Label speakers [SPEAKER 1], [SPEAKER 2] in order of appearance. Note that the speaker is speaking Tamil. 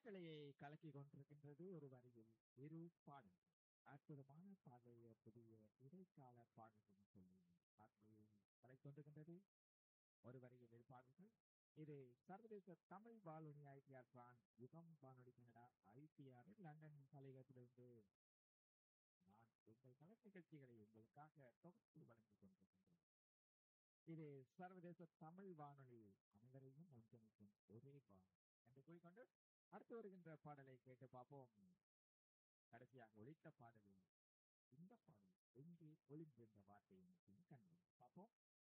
[SPEAKER 1] காற்றலையை கலக்கி கொண்டிருக்கின்றது ஒரு வரியில் இரு பாடல் அற்புதமான பாடலைய புதிய இடைக்கால பாடல்கள் சொல்லி காற்றலையை கலக்கி கொண்டிருக்கின்றது ஒரு வரியில் இரு பாடல்கள் இது சர்வதேச தமிழ் வானொலி ஐடிஆர் பிரான் யுகம் வானொலி கனடா ஐடிஆர் லண்டன் தலையகத்திலிருந்து நான் உங்கள் கலர் நிகழ்ச்சிகளை உங்களுக்காக தொகுத்து வழங்கிக் கொண்டிருக்கின்றேன் இது சர்வதேச தமிழ் வானொலி அனைவரையும் ஒன்றிணைக்கும் ஒரே வானொலி என்று கூறிக்கொண்டு அடுத்து வருகின்ற பாடலை கேட்டு பார்ப்போம் கடைசியாக ஒழித்த பாடலில் இந்த பாடல் எங்கே ஒளிந்திருந்த வார்த்தை என்று கண்டு பார்ப்போம்